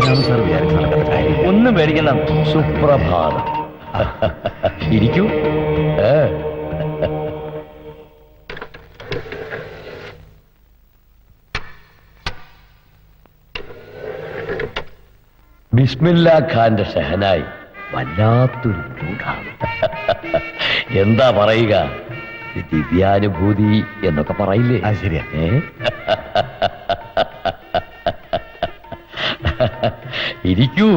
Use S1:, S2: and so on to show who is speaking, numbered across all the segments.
S1: എന്താണ് സാർ വിചാരിച്ച് നടക്കുന്ന കാര്യം
S2: ഒന്നും പേടിക്കണ്ട സുപ്രഭാതം ഇരിക്കൂ ഏ. ബിസ്മില്ല ഖാന്റെ ഷഹനായി വല്ലാത്തൊരു മൂടാണ് എന്താ പറയുക ദിവ്യാനുഭൂതി എന്നൊക്കെ പറയില്ലേ
S1: അത് ശരിയാ
S2: ഏ? ഇരിക്കൂ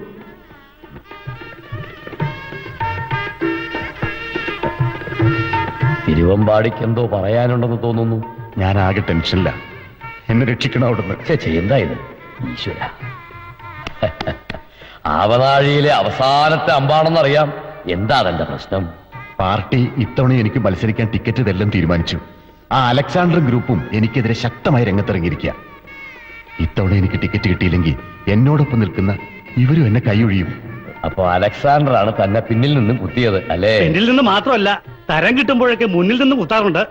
S2: തിരുവമ്പാടിക്ക് എന്തോ പറയാനുണ്ടെന്ന് തോന്നുന്നു
S1: ഞാൻ ആകെ ടെൻഷനില്ല എന്നെ രക്ഷിക്കണം അവിടുന്ന്
S2: ചേച്ചി എന്താ ഇത് ഈശ്വര ആവനാഴിയിലെ അവസാനത്തെ അമ്പാണെന്നറിയാം എന്താ അതെന്റെ പ്രശ്നം
S1: പാർട്ടി ഇത്തവണ എനിക്ക് മത്സരിക്കാൻ ടിക്കറ്റ് ഇതെല്ലാം തീരുമാനിച്ചു ആ അലക്സാണ്ടർ ഗ്രൂപ്പും എനിക്കെതിരെ ശക്തമായി രംഗത്തിറങ്ങിയിരിക്കുക ഇത്തവണ എനിക്ക് ടിക്കറ്റ് കിട്ടിയില്ലെങ്കിൽ എന്നോടൊപ്പം നിൽക്കുന്ന ഇവരും എന്നെ കൈയൊഴിയും
S2: അപ്പൊ അലക്സാണ്ടർ ആണ് തന്നെ പിന്നിൽ നിന്നും കുത്തിയത് അല്ലേ
S3: പിന്നിൽ നിന്ന് മാത്രമല്ല തരം കിട്ടുമ്പോഴൊക്കെ മുന്നിൽ നിന്ന് കുത്താറുണ്ട്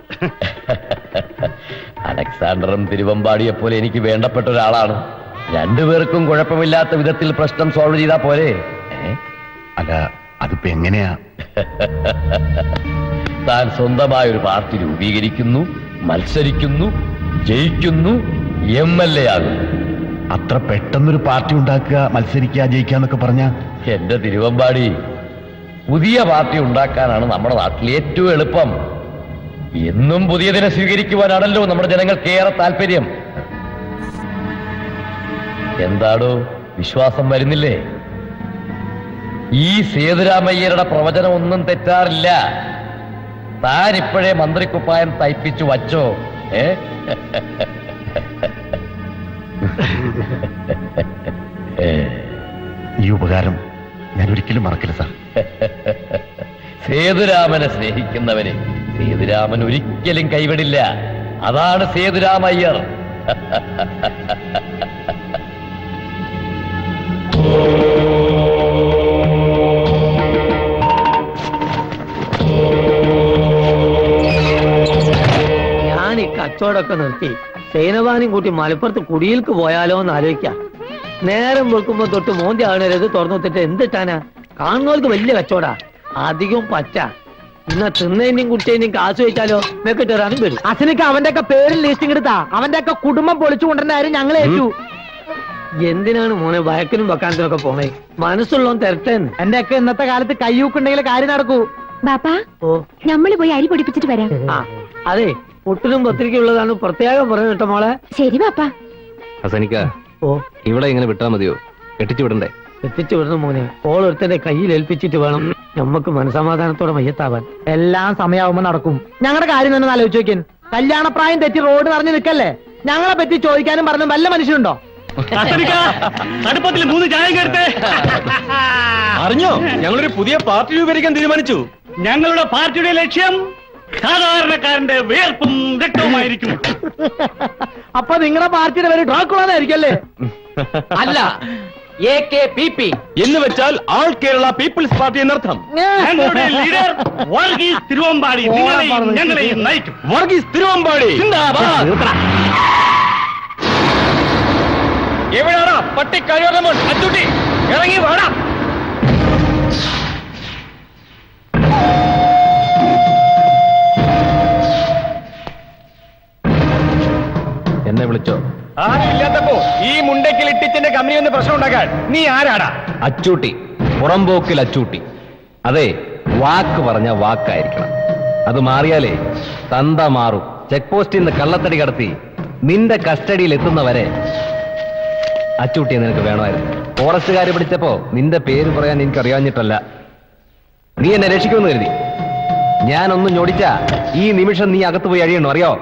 S2: അലക്സാണ്ടറും തിരുവമ്പാടിയെ പോലെ എനിക്ക് വേണ്ടപ്പെട്ട ഒരാളാണ് രണ്ടുപേർക്കും കുഴപ്പമില്ലാത്ത വിധത്തിൽ പ്രശ്നം സോൾവ് ചെയ്താ പോരെ ഏ?
S1: അല്ല അതിപ്പോ എങ്ങനെയാ
S2: താൻ സ്വന്തമായ ഒരു പാർട്ടി രൂപീകരിക്കുന്നു മത്സരിക്കുന്നു ജയിക്കുന്നു എം എൽ എ ആകുന്നു
S1: അത്ര പെട്ടെന്നൊരു പാർട്ടി ഉണ്ടാക്കുക മത്സരിക്കുക ജയിക്കാന്നൊക്കെ പറഞ്ഞ
S2: എന്റെ തിരുവമ്പാടി പുതിയ പാർട്ടി ഉണ്ടാക്കാനാണ് നമ്മുടെ നാട്ടിൽ ഏറ്റവും എളുപ്പം എന്നും പുതിയതിനെ സ്വീകരിക്കുവാനാണല്ലോ നമ്മുടെ ജനങ്ങൾക്ക് ഏറെ താല്പര്യം എന്താടോ വിശ്വാസം വരുന്നില്ലേ ഈ സേതുരാമയ്യരുടെ പ്രവചനം ഒന്നും തെറ്റാറില്ല താൻ ഇപ്പോഴേ മന്ത്രിക്കുപ്പായം തയ്പ്പിച്ചു വച്ചോ ഏ ഏ
S1: ഈ ഉപകാരം ഞാൻ ഒരിക്കലും മറക്കില്ല സാർ
S2: സേതുരാമനെ സ്നേഹിക്കുന്നവനെ സേതുരാമൻ ഒരിക്കലും കൈവിടില്ല അതാണ് സേതുരാമയ്യർ
S4: ഞാൻ ഈ കച്ചവടമൊക്കെ നിർത്തി സേനവാനും കൂട്ടി മലപ്പുറത്ത് കുടിയിൽക്ക് പോയാലോ എന്ന് ആലോചിക്കാം നേരം വെളുക്കുമ്പോ തൊട്ട് മോന്തി ആണരുത് തുറന്നിട്ടിട്ട് എന്തിട്ടാനാ കാണുന്നവർക്ക് വലിയ കച്ചവടാ അധികം പച്ച ഇന്ന തിന്നതിന്റെയും കുട്ടിയേന്റെയും കാശ് വെച്ചാലോ വെക്കിട്ടൊരാനും വരും
S5: അച്ഛനക്ക് അവന്റെ ഒക്കെ പേരിൽ ലിസ്റ്റിംഗ് എടുത്താ അവന്റെ ഒക്കെ കുടുംബം പൊളിച്ചു കൊണ്ടുവരുന്ന കാര്യം ഞങ്ങൾ ഏറ്റു
S4: എന്തിനാണ് മോനെ വയക്കിനും വക്കാനത്തിനും ഒക്കെ പോണേ മനസ്സുള്ളവൻ തരട്ടേന്ന്
S5: എന്റെ ഒക്കെ ഇന്നത്തെ കാലത്ത് കയ്യൂക്കുണ്ടെങ്കിൽ കാര്യം നടക്കൂ
S6: ബാപ്പാ
S4: ഓ
S6: നമ്മള് പോയി അരി പൊടിപ്പിച്ചിട്ട് വരാം
S4: ആ അതെ പുട്ടിനും പത്രികയുള്ളതാണ് പ്രത്യേകം പറഞ്ഞു കേട്ടോ മോളെ
S6: ശരി ബാപ്പാ
S7: ഹസനിക്ക
S4: ഓ
S7: ഇവിടെ ഇങ്ങനെ വിട്ടാ മതിയോ കെട്ടിച്ചു വിടണ്ടേ
S4: എത്തിച്ചു വിടുന്നു മോനെ ഓളൊരുത്തന്റെ കയ്യിൽ ഏൽപ്പിച്ചിട്ട് വേണം നമുക്ക് മനസമാധാനത്തോടെ മയ്യത്താവാൻ
S5: എല്ലാം സമയാവുമ്പോ നടക്കും ഞങ്ങളുടെ കാര്യം തന്നെ ഒന്ന് ആലോചിച്ച് നോക്കിയൻ കല്യാണപ്രായം തെറ്റി റോഡ് നിറഞ്ഞു നിൽക്കല്ലേ ഞങ്ങളെ പറ്റി ചോദിക്കാനും പറഞ്ഞു വല്ല മനുഷ്യനുണ്ടോ
S3: കത്തരിക്ക, അടുപ്പത്തിൽ മൂന്ന് ചായ കേട്ടെ
S7: അറിഞ്ഞോ ഞങ്ങളൊരു പുതിയ പാർട്ടി രൂപീകരിക്കാൻ തീരുമാനിച്ചു
S3: ഞങ്ങളുടെ പാർട്ടിയുടെ ലക്ഷ്യം സാധാരണക്കാരന്റെ വേർപ്പും രക്തവുമായിരിക്കും
S5: അപ്പൊ നിങ്ങളുടെ പാർട്ടിയുടെ പേര് ഡ്രാക്കുളാന്നായിരിക്കും അല്ലേ
S7: അല്ല എ കെ പി പി എന്ന് വെച്ചാൽ ആൾ കേരള പീപ്പിൾസ് പാർട്ടി എന്നർത്ഥം
S3: ഞങ്ങളുടെ ലീഡർ വർഗീസ് തിരുവമ്പാടി നിങ്ങളെയും ഞങ്ങളെയും നയിക്കും
S7: വർഗീസ് തിരുവമ്പാടി എവിടാടാ പട്ടി കഴിവറമോൻ അച്ചുട്ടി ഇറങ്ങി വാടാ എന്നെ വിളിച്ചോ
S8: ആരുമില്ലാത്തപ്പോ ഈ മുണ്ടയ്ക്കിൽ ഇട്ടിച്ചിന്റെ കമ്പനി ഒന്ന് പ്രശ്നം ഉണ്ടാക്കാൻ നീ ആരാടാ
S7: അച്ചൂട്ടി പുറമ്പോക്കിൽ അച്ചൂട്ടി അതെ വാക്ക് പറഞ്ഞ വാക്കായിരിക്കണം അത് മാറിയാലേ തന്ത മാറും ചെക്ക് പോസ്റ്റിൽ നിന്ന് കള്ളത്തടി കടത്തി നിന്റെ കസ്റ്റഡിയിൽ എത്തുന്നവരെ അച്ചൂട്ടിയെ നിനക്ക് വേണമായിരുന്നു ഫോറസ്റ്റുകാർ പിടിച്ചപ്പോ നിന്റെ പേര് പറയാൻ എനിക്ക് അറിയാഞ്ഞിട്ടല്ല നീ എന്നെ രക്ഷിക്കുമെന്ന് കരുതി ഞാനൊന്ന് ഞൊടിച്ച ഈ നിമിഷം നീ അകത്ത് പോയി അഴിയണോ അറിയോ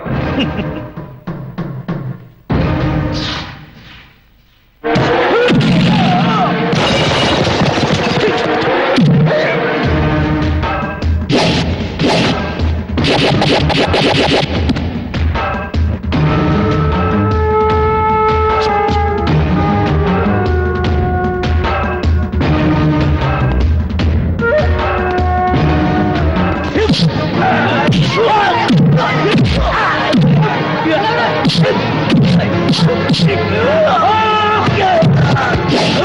S3: Ah!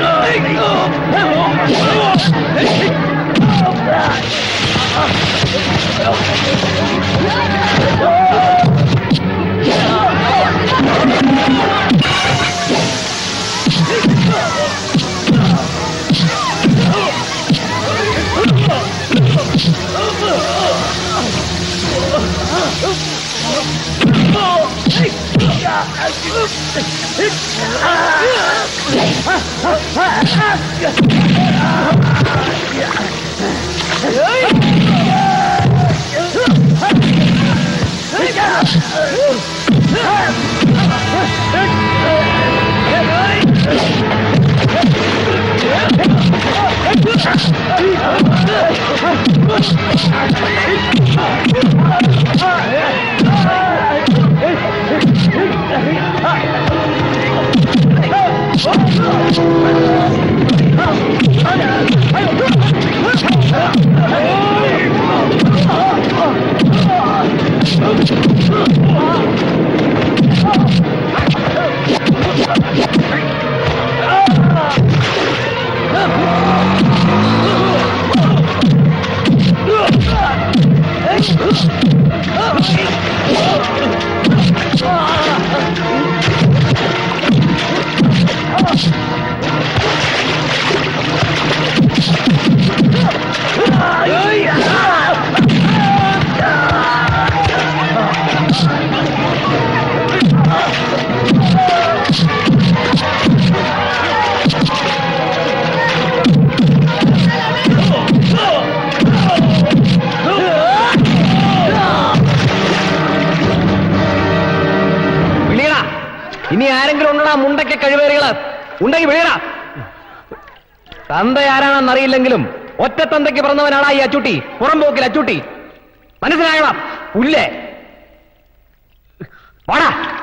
S7: വിളിയടാ ഇനി ആരെങ്കിലും ഉണ്ടടാ മുണ്ടയ്ക്ക് കഴിവേറികള് ഉണ്ടെങ്കിൽ വിളിയടാ തന്ത ആരാണെന്ന് അറിയില്ലെങ്കിലും ഒറ്റ തന്തയ്ക്ക് പിറന്നവനാണ് ഈ അച്ചൂട്ടി പുറംപോക്കിൽ അച്ചൂട്ടി മനസ്സിലായണം ഉല്ലേ വാടാ